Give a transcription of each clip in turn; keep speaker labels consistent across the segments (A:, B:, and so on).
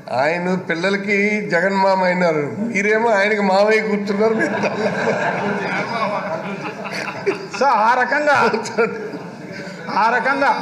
A: ఆయన పిల్లలకి జగన్ మామ అయినారు మీరేమో ఆయనకి మామయ్య కూర్చున్నారు మీరు
B: సో ఆ రకంగా ఆ రకంగా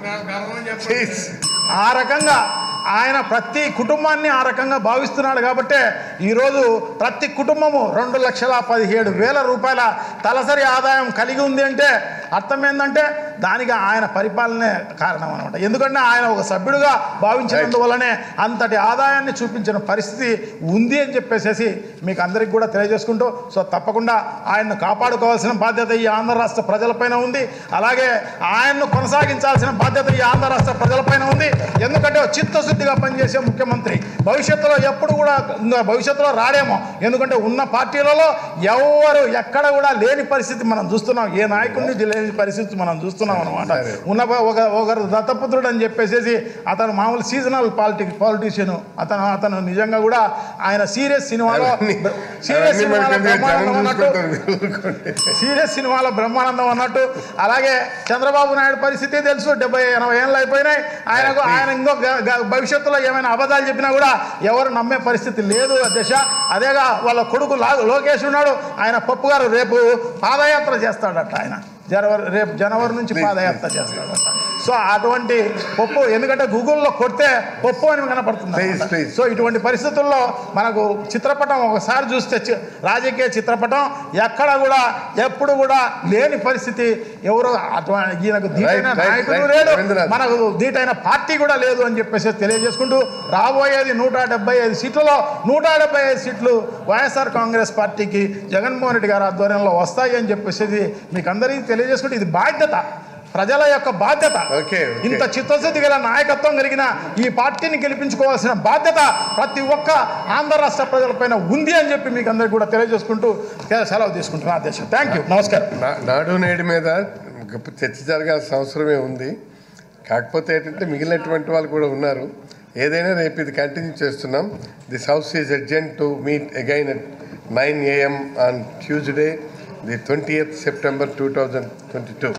A: చేసి
B: ఆ రకంగా ఆయన ప్రతి కుటుంబాన్ని ఆ రకంగా భావిస్తున్నాడు కాబట్టే ఈరోజు ప్రతి కుటుంబము రెండు లక్షల పదిహేడు వేల రూపాయల తలసరి ఆదాయం కలిగి ఉంది అంటే అర్థం ఏంటంటే దానికి ఆయన పరిపాలనే కారణం అనమాట ఎందుకంటే ఆయన ఒక సభ్యుడిగా భావించినందువల్లనే అంతటి ఆదాయాన్ని చూపించిన పరిస్థితి ఉంది అని చెప్పేసి మీకు అందరికి కూడా తెలియజేసుకుంటూ సో తప్పకుండా ఆయన్ను కాపాడుకోవాల్సిన బాధ్యత ఈ ఆంధ్ర రాష్ట్ర ప్రజలపైన ఉంది అలాగే ఆయన్ను కొనసాగించాల్సిన బాధ్యత ఈ ఆంధ్ర రాష్ట్ర ప్రజలపైన ఉంది ఎందుకంటే ఒక చిత్తశుద్ధిగా పనిచేసే ముఖ్యమంత్రి భవిష్యత్తులో ఎప్పుడు కూడా ఇంకా భవిష్యత్తులో రాడేమో ఎందుకంటే ఉన్న పార్టీలలో ఎవరు ఎక్కడ కూడా లేని పరిస్థితి మనం చూస్తున్నాం ఏ నాయకుడిని లేని పరిస్థితి మనం చూస్తున్నాం అనమాట
A: సరే.
B: ఉన్న ప- ఒక ఒకరు దత్తపుత్రుడు అని చెప్పేసి అతను మామూలు సీజనల్ పాలిటిక్ పాలిటీషియన్ అతను అతను నిజంగా కూడా ఆయన సీరియస్ సినిమాలో
A: అవన్నీ
B: సీరియస్
A: అవన్నీ
B: సినిమాలో
A: మనకి జనం
B: బ్రహ్మానందం అన్నట్టు
A: చూసుకుంటారు మీరు ఊరుకోండి.
B: సీరియస్ సినిమాలో బ్రహ్మానందం అన్నట్టు అలాగే చంద్రబాబు నాయుడు పరిస్థితి తెలుసు డెబ్బై ఎనభై ఏళ్ళు అయిపోయినాయి ఆయనకు ఆయన ఇంకో గ- గ- భవిష్యత్తులో ఏమైనా అబద్ధాలు చెప్పినా కూడా ఎవరు నమ్మే పరిస్థితి లేదు దశ అదేగా వాళ్ళ కొడుకు లా- లోకేష్ ఉన్నాడు ఆయన పప్పు గారు రేపు పాదయాత్ర చేస్తాడట ఆయన జనవరి రేపు జనవరి నుంచి పాదయాత్ర చేస్తాడట సో అటువంటి పప్పు ఎందుకంటే గూగుల్లో కొడితే పప్పు అని కనపడుతుంది
A: Please,
B: అన్నమాట.
A: please.
B: సో ఇటువంటి పరిస్థితుల్లో మనకు చిత్రపటం ఒకసారి చూస్తే చి- రాజకీయ చిత్రపటం ఎక్కడ కూడా ఎప్పుడు కూడా లేని పరిస్థితి ఎవరు అటువంటి ఈయనకు దీటైన
A: Right, right,
B: నాయకుడు
A: right.
B: లేడు
A: రవీంద్రనాథ్.
B: మనకు దీటైన పార్టీ కూడా లేదు అని చెప్పేసి తెలియజేసుకుంటూ రాబోయేది నూట డెబ్బై ఐదు సీట్లలో నూట డెబ్బై ఐదు సీట్లు వైఎస్ఆర్ కాంగ్రెస్ పార్టీకి జగన్మోహన్ రెడ్డి గారి ఆధ్వర్యంలో వస్తాయి అని చెప్పేసి మీకు అందరికీ తెలియజేసుకుంటూ ఇది బాధ్యత ప్రజల యొక్క బాధ్యత
A: ఓకే, ఓకే.
B: ఇంత చిత్తశుద్ధి గల నాయకత్వం కలిగిన ఈ పార్టీని గెలిపించుకోవాల్సిన బాధ్యత ప్రతి ఒక్క ఆంధ్ర రాష్ట్ర ప్రజలపైన ఉంది అని చెప్పి మీకు అందరికీ కూడా తెలియజేసుకుంటూ సెలవు తీసుకుంటున్నాను అధ్యక్ష థ్యాంక్ యూ నమస్కారం
A: నా- నాడు నేడు మీద గొప్ప చర్చ జరగాల్సిన అవసరమే ఉంది కాకపోతే ఏంటంటే మిగిలినటువంటి వాళ్ళు కూడా ఉన్నారు ఏదైనా రేపు ఇది కంటిన్యూ చేస్తున్నాం this house is adjourned to meet again at nine AM on Tuesday the twenty September two thousand twenty two